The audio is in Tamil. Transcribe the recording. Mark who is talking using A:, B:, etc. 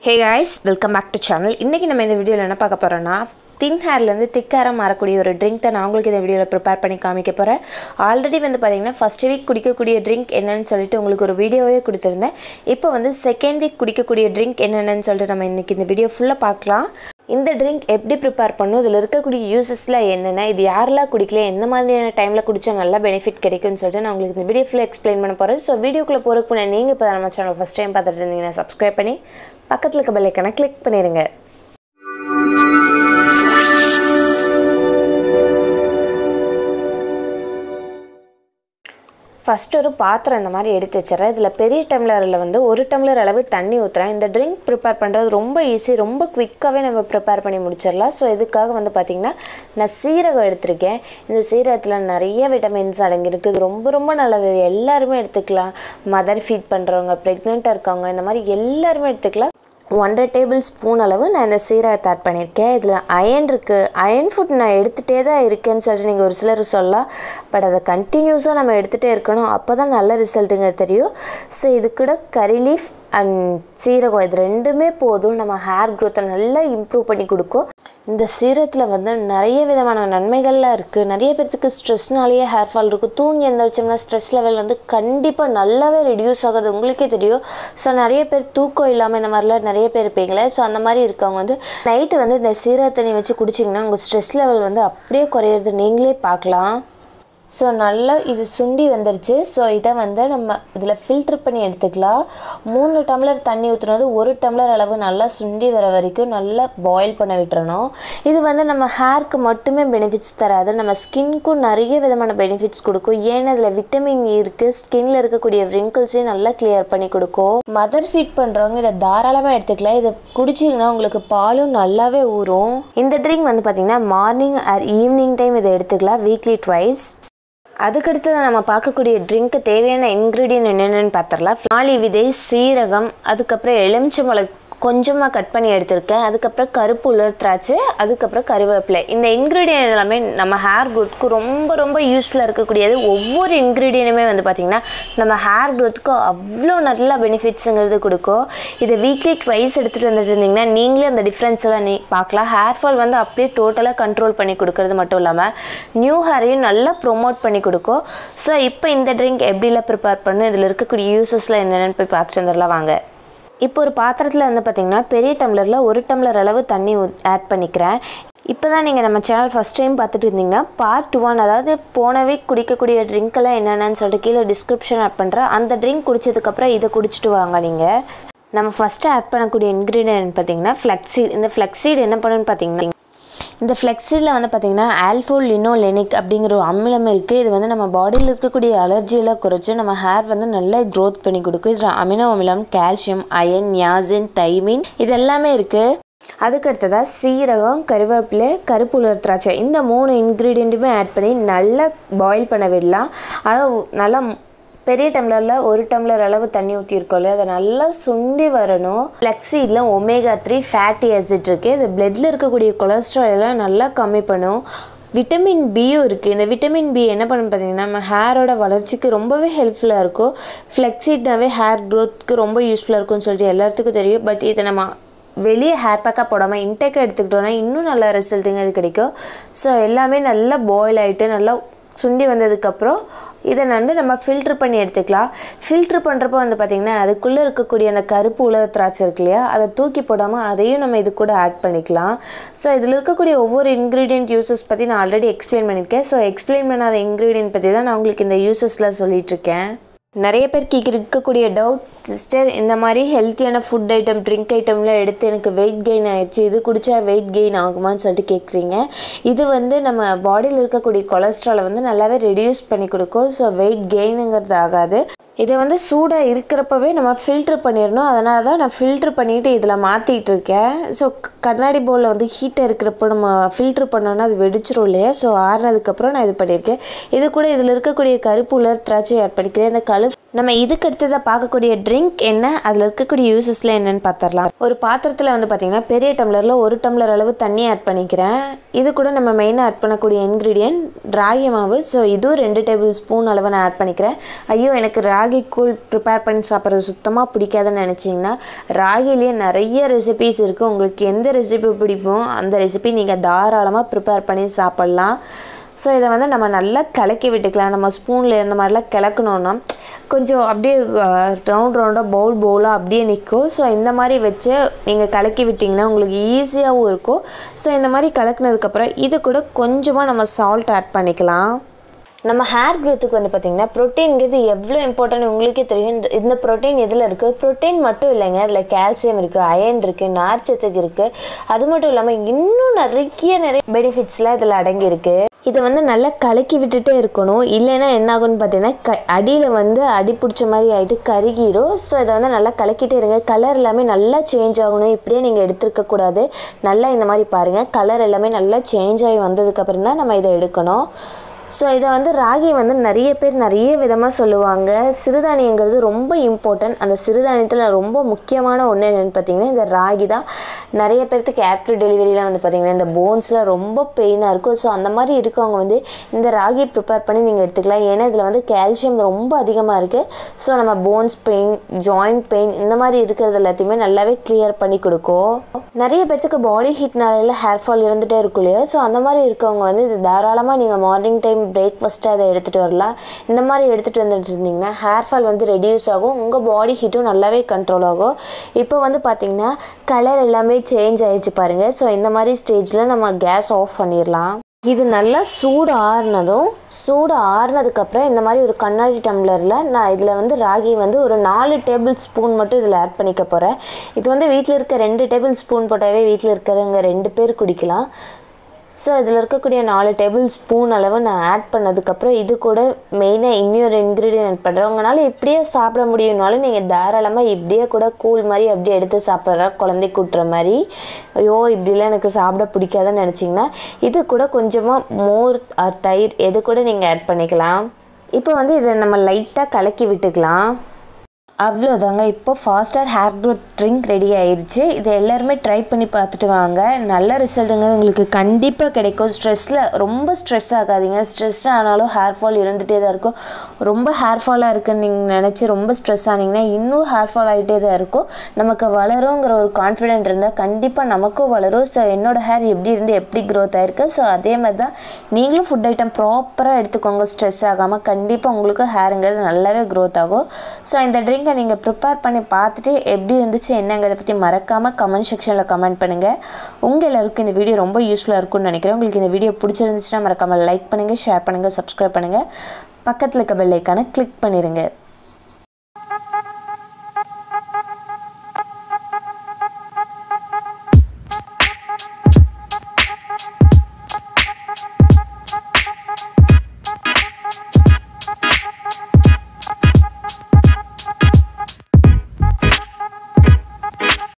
A: hey guys welcome back to channel இன்றைக்கி நம்ம இந்த வீடியோவில் என்ன பார்க்க போகிறோன்னா தின் ஹேர்லேருந்து திக் ஹேராக மாறக்கூடிய ஒரு ட்ரிங்க் தான் நான் உங்களுக்கு இந்த வீடியோவில் ப்ரிப்பேர் பண்ணி காமிக்க போகிறேன் ஆல்ரெடி வந்து பார்த்தீங்கன்னா ஃபஸ்ட் வீக் குடிக்கக்கூடிய ட்ரிங்க் என்னன்னு சொல்லிட்டு உங்களுக்கு ஒரு வீடியோவே கொடுத்துருந்தேன் இப்போ வந்து செகண்ட் வீக் குடிக்கக்கூடிய ட்ரிங்க் என்னென்னு சொல்லிட்டு நம்ம இன்றைக்கி இந்த வீடியோ ஃபுல்லாக பார்க்கலாம் இந்த ட்ரிங்க் எப்படி ப்ரிப்பேர் பண்ணும் இதில் இருக்கக்கூடிய யூசஸில் என்னென்ன இது யாரெல்லாம் குடிக்கல எந்த மாதிரியான டைமில் குடித்தா நல்ல பெனிஃபிட் கிடைக்கும்னு சொல்லிட்டு நான் உங்களுக்கு இந்த வீடியோ ஃபுல்லாக எக்ஸ்பிளைன் பண்ண போகிறேன் ஸோ வீடியோக்குள்ளே போகிறதுக்கு முன்னாடி நீங்கள் இப்போ நம்ம சேனல் ஃபஸ்ட் டைம் பார்த்துட்டு இருந்தீங்கன்னா சப்ஸ்கிரைப் பண்ணி பக்கத்தில் இருக்க பெல்லைக்கான கிளிக் பண்ணிடுங்க ஃபஸ்ட் ஒரு பாத்திரம் இந்த மாதிரி எடுத்து வச்சிடறேன் இதில் பெரிய டம்ளரில் வந்து ஒரு டம்ளர் அளவு தண்ணி ஊற்றுறேன் இந்த ட்ரிங்க் ப்ரிப்பேர் பண்ணுறது ரொம்ப ஈஸி ரொம்ப குவிக்காகவே நம்ம ப்ரிப்பேர் பண்ணி முடிச்சிடலாம் ஸோ இதுக்காக வந்து பார்த்திங்கன்னா நான் சீரகம் எடுத்திருக்கேன் இந்த சீரகத்தில் நிறைய விட்டமின்ஸ் அடங்கியிருக்கு இது ரொம்ப ரொம்ப நல்லது இது எல்லாருமே எடுத்துக்கலாம் மதர் ஃபீட் பண்ணுறவங்க ப்ரெக்னெண்ட்டாக இருக்கவங்க இந்த மாதிரி எல்லாருமே எடுத்துக்கலாம் ஒன்றரை டேபிள் ஸ்பூன் அளவு நான் இந்த சீரகத்தை ஆட் பண்ணியிருக்கேன் இதில் அயன் இருக்குது அயன் ஃபுட் நான் எடுத்துகிட்டே தான் இருக்கேன்னு சொல்லிட்டு நீங்கள் ஒரு சிலர் சொல்லலாம் பட் அதை கண்டினியூஸாக நம்ம எடுத்துகிட்டே இருக்கணும் அப்போ தான் நல்ல ரிசல்ட்டுங்க தெரியும் ஸோ இது கூட கறி லீஃப் அண்ட் சீரகம் இது ரெண்டுமே போதும் நம்ம ஹேர் க்ரோத்தை நல்லா இம்ப்ரூவ் பண்ணி கொடுக்கும் இந்த சீரகத்தில் வந்து நிறைய விதமான நன்மைகள்லாம் இருக்குது நிறைய பேர்த்துக்கு ஸ்ட்ரெஸ்னாலேயே ஹேர் ஃபால் இருக்குது தூங்கி எந்திரிச்சோம்னா ஸ்ட்ரெஸ் லெவல் வந்து கண்டிப்பாக நல்லாவே ரெடியூஸ் ஆகிறது உங்களுக்கே தெரியும் ஸோ நிறைய பேர் தூக்கம் இல்லாமல் இந்த மாதிரிலாம் நிறைய பேர் இருப்பீங்களே ஸோ அந்த மாதிரி இருக்கவங்க வந்து நைட்டு வந்து இந்த சீரக தண்ணி வச்சு குடிச்சிங்கன்னா உங்கள் ஸ்ட்ரெஸ் லெவல் வந்து அப்படியே குறையிறது நீங்களே பார்க்கலாம் ஸோ நல்லா இது சுண்டி வந்துருச்சு ஸோ இதை வந்து நம்ம இதில் ஃபில்ட்ரு பண்ணி எடுத்துக்கலாம் மூணு டம்ளர் தண்ணி ஊற்றுனது ஒரு டம்ளர் அளவு நல்லா சுண்டி வர வரைக்கும் நல்லா பாயில் பண்ண விட்டுறணும் இது வந்து நம்ம ஹேருக்கு மட்டுமே பெனிஃபிட்ஸ் தராது நம்ம ஸ்கின்க்கும் நிறைய விதமான பெனிஃபிட்ஸ் கொடுக்கும் ஏன்னா இதில் விட்டமின் இருக்குது ஸ்கின்ல இருக்கக்கூடிய ரிங்கிள்ஸையும் நல்லா கிளியர் பண்ணி கொடுக்கும் மதர் ஃபீட் பண்ணுறவங்க இதை தாராளமாக எடுத்துக்கலாம் இதை குடிச்சிங்கன்னா உங்களுக்கு பாலும் நல்லாவே ஊறும் இந்த ட்ரிங்க் வந்து பார்த்திங்கன்னா மார்னிங் ஆர் ஈவினிங் டைம் இதை எடுத்துக்கலாம் வீக்லி ட்வைஸ் அதுக்கடுத்து நம்ம பார்க்கக்கூடிய ட்ரிங்க்கு தேவையான இன்க்ரீடியன்ட் என்னென்னு பார்த்துடலாம் நாளி விதை சீரகம் அதுக்கப்புறம் எலுமிச்சம்பழம் கொஞ்சமாக கட் பண்ணி எடுத்திருக்கேன் அதுக்கப்புறம் கருப்பு உலர் திராட்சை அதுக்கப்புறம் கருவேப்பிலை இந்த இன்க்ரீடியன்ட் எல்லாமே நம்ம ஹேர் க்ரோத்துக்கு ரொம்ப ரொம்ப யூஸ்ஃபுல்லாக இருக்கக்கூடியது ஒவ்வொரு இன்க்ரீடியனுமே வந்து பார்த்திங்கன்னா நம்ம ஹேர் க்ரோத்துக்கு அவ்வளோ நல்ல பெனிஃபிட்ஸுங்கிறது கொடுக்கும் இதை வீக்லி ட்வைஸ் எடுத்துகிட்டு வந்துட்டு இருந்தீங்கன்னா நீங்களே அந்த டிஃப்ரென்ஸ் எல்லாம் நீ பார்க்கலாம் ஹேர் ஃபால் வந்து அப்படியே டோட்டலாக கண்ட்ரோல் பண்ணி கொடுக்கறது மட்டும் இல்லாமல் நியூ ஹேரையும் நல்லா ப்ரொமோட் பண்ணி கொடுக்கும் ஸோ இப்போ இந்த ட்ரிங்க் எப்படிலாம் ப்ரிப்பேர் பண்ணும் இதில் இருக்கக்கூடிய யூசஸ்லாம் என்னென்னு போய் பார்த்துட்டு வந்துடலாம் வாங்க இப்போ ஒரு பாத்திரத்தில் வந்து பார்த்திங்கன்னா பெரிய டம்ளரில் ஒரு டம்ளர் அளவு தண்ணி ஆட் பண்ணிக்கிறேன் இப்போ தான் நீங்கள் நம்ம சேனல் ஃபஸ்ட் டைம் பார்த்துட்டு இருந்தீங்கன்னா பார்ட் ஒன் அதாவது போன வீக் குடிக்கக்கூடிய ட்ரிங்க்கெல்லாம் என்னென்னு சொல்லிட்டு கீழே டிஸ்கிரிப்ஷன் ஆட் பண்ணுறேன் அந்த ட்ரிங்க் குடிச்சதுக்கப்புறம் இதை குடிச்சிட்டு வாங்க நீங்கள் நம்ம ஃபஸ்ட்டு ஆட் பண்ணக்கூடிய இன்க்ரீடியன்ட் பார்த்தீங்கன்னா ஃப்ளக்ஸீட் இந்த ஃப்ளக்ஸீட் என்ன பண்ணுன்னு பார்த்தீங்கன்னா இந்த ஃப்ளெக்ஸில் வந்து பார்த்திங்கன்னா ஆல்ஃபோ லினோலெனிக் அப்படிங்கிற ஒரு அமிலம் இருக்குது இது வந்து நம்ம பாடியில் இருக்கக்கூடிய அலர்ஜியெல்லாம் குறைச்சி நம்ம ஹேர் வந்து நல்லா க்ரோத் பண்ணி கொடுக்கும் இதில் அமினோ அமிலம் கால்சியம் அயன் நியாசின் தைமின் இது எல்லாமே இருக்குது அதுக்கு அடுத்ததாக சீரகம் கருவேப்பிலை கருப்பு உலர் திராட்சை இந்த மூணு இன்க்ரீடியண்ட்டுமே ஆட் பண்ணி நல்லா பாயில் பண்ண விடலாம் அதை நல்லா பெரிய டம்ளரில் ஒரு டம்ளர் அளவு தண்ணி ஊற்றிருக்கோம்ல அதை நல்லா சுண்டி வரணும் ஃப்ளெக்ஸீடில் ஒமேகா த்ரீ ஃபேட்டி ஆசிட் இருக்குது இது பிளட்டில் இருக்கக்கூடிய கொலஸ்ட்ரால் எல்லாம் நல்லா கம்மி பண்ணும் விட்டமின் பியும் இருக்குது இந்த விட்டமின் பி என்ன பண்ணுன்னு பார்த்தீங்கன்னா நம்ம ஹேரோட வளர்ச்சிக்கு ரொம்பவே ஹெல்ப்ஃபுல்லாக இருக்கும் ஃப்ளெக்ஸீட்னாவே ஹேர் க்ரோத்துக்கு ரொம்ப யூஸ்ஃபுல்லாக இருக்கும்னு சொல்லிட்டு எல்லாத்துக்கும் தெரியும் பட் இதை நம்ம வெளியே ஹேர் பேக்காக போடாமல் இன்டேக்காக எடுத்துக்கிட்டோன்னா இன்னும் நல்ல ரிசல்ட்டுங்க அது கிடைக்கும் ஸோ எல்லாமே நல்லா பாயில் ஆகிட்டு நல்லா சுண்டி வந்ததுக்கப்புறம் இதை வந்து நம்ம ஃபில்ட்ரு பண்ணி எடுத்துக்கலாம் ஃபில்ட்ரு பண்ணுறப்போ வந்து பார்த்திங்கன்னா அதுக்குள்ளே இருக்கக்கூடிய அந்த கருப்பு உலர் திராட்சை இருக்கு இல்லையா அதை தூக்கி போடாமல் அதையும் நம்ம இது கூட ஆட் பண்ணிக்கலாம் ஸோ இதில் இருக்கக்கூடிய ஒவ்வொரு இன்க்ரீடியன்ட் யூசஸ் பற்றி நான் ஆல்ரெடி எக்ஸ்பிளைன் பண்ணியிருக்கேன் ஸோ எக்ஸ்பிளைன் பண்ணாத இன்க்ரீடியன்ட் பற்றி தான் நான் உங்களுக்கு இந்த யூசஸ்லாம் சொல்லிகிட்ருக்கேன் நிறைய பேர் கேட்க இருக்கக்கூடிய டவுட் சிஸ்டர் இந்த மாதிரி ஹெல்த்தியான ஃபுட் ஐட்டம் ட்ரிங்க் ஐட்டம்லாம் எடுத்து எனக்கு வெயிட் கெயின் ஆயிடுச்சு இது குடித்தா வெயிட் கெயின் ஆகுமான்னு சொல்லிட்டு கேட்குறீங்க இது வந்து நம்ம பாடியில் இருக்கக்கூடிய கொலஸ்ட்ராலை வந்து நல்லாவே ரெடியூஸ் பண்ணி கொடுக்கும் ஸோ வெயிட் கெயினுங்கிறது ஆகாது இதை வந்து சூடாக இருக்கிறப்பவே நம்ம ஃபில்ட்ரு பண்ணிடணும் அதனால தான் நான் ஃபில்ட்ரு பண்ணிவிட்டு இதில் மாற்றிட்டு இருக்கேன் ஸோ கண்ணாடி பவுலில் வந்து ஹீட்டாக இருக்கிறப்போ நம்ம ஃபில்ட்ரு பண்ணோன்னா அது வெடிச்சிரும் இல்லையா ஸோ ஆறுனதுக்கப்புறம் நான் இது பண்ணியிருக்கேன் இது கூட இதில் இருக்கக்கூடிய கருப்பு உலர் திராட்சை ஆட் பண்ணிக்கிறேன் இந்த கருப்பு நம்ம இதுக்கு அடுத்ததாக பார்க்கக்கூடிய ட்ரிங்க் என்ன அதில் இருக்கக்கூடிய யூசஸ்ல என்னன்னு பார்த்துடலாம் ஒரு பாத்திரத்தில் வந்து பார்த்திங்கன்னா பெரிய டம்ளரில் ஒரு டம்ளர் அளவு தண்ணி ஆட் பண்ணிக்கிறேன் இது கூட நம்ம மெயினாக ஆட் பண்ணக்கூடிய இன்க்ரீடியன்ட் ராகி மாவு ஸோ இதுவும் ரெண்டு டேபிள் ஸ்பூன் அளவு நான் ஆட் பண்ணிக்கிறேன் ஐயோ எனக்கு ராகி கூழ் ப்ரிப்பேர் பண்ணி சாப்பிட்றது சுத்தமாக பிடிக்காதுன்னு நினச்சிங்கன்னா ராகிலேயே நிறைய ரெசிபீஸ் இருக்குது உங்களுக்கு எந்த ரெசிபி பிடிக்கும் அந்த ரெசிபி நீங்கள் தாராளமாக ப்ரிப்பேர் பண்ணி சாப்பிட்லாம் ஸோ இதை வந்து நம்ம நல்லா கலக்கி விட்டுக்கலாம் நம்ம ஸ்பூனில் இந்த மாதிரிலாம் கிளக்கணுன்னா கொஞ்சம் அப்படியே ரவுண்ட் ரவுண்டாக பவுல் பவுலாக அப்படியே நிற்கும் ஸோ இந்த மாதிரி வச்சு நீங்கள் கலக்கி விட்டிங்கன்னா உங்களுக்கு ஈஸியாகவும் இருக்கும் ஸோ இந்த மாதிரி கலக்குனதுக்கப்புறம் இது கூட கொஞ்சமாக நம்ம சால்ட் ஆட் பண்ணிக்கலாம் நம்ம ஹேர் க்ரோத்துக்கு வந்து பார்த்திங்கன்னா ப்ரோட்டீன்கிறது எவ்வளோ இம்பார்ட்டன்ட் உங்களுக்கே தெரியும் இந்த இந்த ப்ரோட்டீன் எதில் இருக்குது ப்ரோட்டீன் மட்டும் இல்லைங்க அதில் கால்சியம் இருக்குது அயன் இருக்குது நார்ச்சத்துக்கு இருக்குது அது மட்டும் இல்லாமல் இன்னும் நிறைய நிறைய பெனிஃபிட்ஸ்லாம் இதில் அடங்கியிருக்கு இதை வந்து நல்லா கலக்கி விட்டுட்டே இருக்கணும் இல்லைன்னா என்ன ஆகும்னு பார்த்தீங்கன்னா க அடியில் வந்து அடி பிடிச்ச மாதிரி ஆகிட்டு கருகிடும் ஸோ இதை வந்து நல்லா கலக்கிட்டே இருங்க கலர் எல்லாமே நல்லா சேஞ்ச் ஆகணும் இப்படியே நீங்கள் எடுத்துருக்கக்கூடாது நல்லா இந்த மாதிரி பாருங்கள் கலர் எல்லாமே நல்லா சேஞ்ச் ஆகி வந்ததுக்கப்புறம் தான் நம்ம இதை எடுக்கணும் ஸோ இதை வந்து ராகி வந்து நிறைய பேர் நிறைய விதமாக சொல்லுவாங்க சிறுதானியங்கிறது ரொம்ப இம்பார்ட்டன்ட் அந்த சிறுதானியத்தில் ரொம்ப முக்கியமான ஒன்று என்னென்னு பார்த்தீங்கன்னா இந்த ராகி தான் நிறைய பேர்த்துக்கு ஆஃப்டர் டெலிவரியில் வந்து பார்த்திங்கன்னா இந்த போன்ஸில் ரொம்ப பெயினாக இருக்கும் ஸோ அந்த மாதிரி இருக்கவங்க வந்து இந்த ராகி ப்ரிப்பேர் பண்ணி நீங்கள் எடுத்துக்கலாம் ஏன்னா இதில் வந்து கால்சியம் ரொம்ப அதிகமாக இருக்குது ஸோ நம்ம போன்ஸ் பெயின் ஜாயிண்ட் பெயின் இந்த மாதிரி இருக்கிறது எல்லாத்தையுமே நல்லாவே கிளியர் பண்ணி கொடுக்கும் நிறைய பேர்த்துக்கு பாடி ஹீட்னால ஹேர் ஃபால் இருந்துகிட்டே இருக்கும் இல்லையா ஸோ அந்த மாதிரி இருக்கவங்க வந்து இது தாராளமாக நீங்கள் மார்னிங் டைம் பிரேக்ஃபாஸ்ட்டாக அதை எடுத்துகிட்டு வரலாம் இந்த மாதிரி எடுத்துகிட்டு வந்துட்டு இருந்தீங்கன்னா ஹேர் ஃபால் வந்து ரெடியூஸ் ஆகும் உங்கள் பாடி ஹீட்டும் நல்லாவே கண்ட்ரோல் ஆகும் இப்போ வந்து பார்த்திங்கன்னா கலர் எல்லாமே சேஞ்ச் ஆயிடுச்சு பாருங்கள் ஸோ இந்த மாதிரி ஸ்டேஜில் நம்ம கேஸ் ஆஃப் பண்ணிடலாம் இது நல்லா சூடு ஆறுனதும் சூடு ஆறுனதுக்கப்புறம் இந்த மாதிரி ஒரு கண்ணாடி டம்ளரில் நான் இதில் வந்து ராகி வந்து ஒரு நாலு டேபிள் ஸ்பூன் மட்டும் இதில் ஆட் பண்ணிக்க போகிறேன் இது வந்து வீட்டில் இருக்க ரெண்டு டேபிள் ஸ்பூன் போட்டாவே வீட்டில் இருக்கிறவங்க ரெண்டு பேர் குடிக்கலாம் ஸோ இதில் இருக்கக்கூடிய நாலு டேபிள் ஸ்பூன் அளவு நான் ஆட் பண்ணதுக்கப்புறம் இது கூட மெயினாக இன்னொரு இன்க்ரீடியன்ட் ஆட் பண்ணுறேன் உங்களால் இப்படியே சாப்பிட முடியும்னாலும் நீங்கள் தாராளமாக இப்படியே கூட கூழ் மாதிரி அப்படியே எடுத்து சாப்பிட்ற குழந்தை கூட்டுற மாதிரி ஐயோ இப்படிலாம் எனக்கு சாப்பிட பிடிக்காதுன்னு நினச்சிங்கன்னா இது கூட கொஞ்சமாக மோர் தயிர் எது கூட நீங்கள் ஆட் பண்ணிக்கலாம் இப்போ வந்து இதை நம்ம லைட்டாக கலக்கி விட்டுக்கலாம் அவ்வளோதாங்க இப்போ faster hair growth drink ready ஆயிடுச்சு இதை எல்லாருமே ட்ரை பண்ணி பார்த்துட்டு வாங்க நல்ல ரிசல்ட்டுங்க உங்களுக்கு கண்டிப்பாக கிடைக்கும் ஸ்ட்ரெஸ்ஸில் ரொம்ப ஸ்ட்ரெஸ் ஆகாதீங்க ஸ்ட்ரெஸ் ஆனாலும் ஹேர் ஃபால் இருந்துகிட்டே தான் இருக்கும் ரொம்ப ஹேர் ஃபாலாக இருக்குன்னு நீங்கள் நினச்சி ரொம்ப ஸ்ட்ரெஸ் ஆனீங்கன்னா இன்னும் ஹேர் ஃபால் ஆகிட்டே தான் இருக்கும் நமக்கு வளருங்கிற ஒரு கான்ஃபிடென்ட் இருந்தால் கண்டிப்பாக நமக்கும் வளரும் ஸோ என்னோடய ஹேர் எப்படி இருந்து எப்படி க்ரோத் ஆயிருக்கு ஸோ அதே மாதிரி தான் நீங்களும் ஃபுட் ஐட்டம் ப்ராப்பராக எடுத்துக்கோங்க ஸ்ட்ரெஸ் ஆகாமல் கண்டிப்பாக உங்களுக்கு ஹேருங்கிறது நல்லாவே க்ரோத் ஆகும் ஸோ இந்த ட்ரிங்கை நீங்கள் ப்ரிப்பேர் பண்ணி பார்த்துட்டு எப்படி இருந்துச்சு என்னங்கிறத பற்றி மறக்காமல் கமெண்ட் செக்ஷனில் கமெண்ட் பண்ணுங்கள் உங்கள் எல்லாருக்கும் இந்த வீடியோ ரொம்ப யூஸ்ஃபுல்லாக இருக்கும்னு நினைக்கிறேன் உங்களுக்கு இந்த வீடியோ பிடிச்சிருந்துச்சுன்னா மறக்காமல் லைக் பண்ணுங்கள் ஷேர் பண்ணுங்கள் சப்ஸ்கிரைப் பண்ணுங்கள் பக்கத்தில் இருக்க பெல் ஐக்கானை கிளிக் பண்ணிடுங்க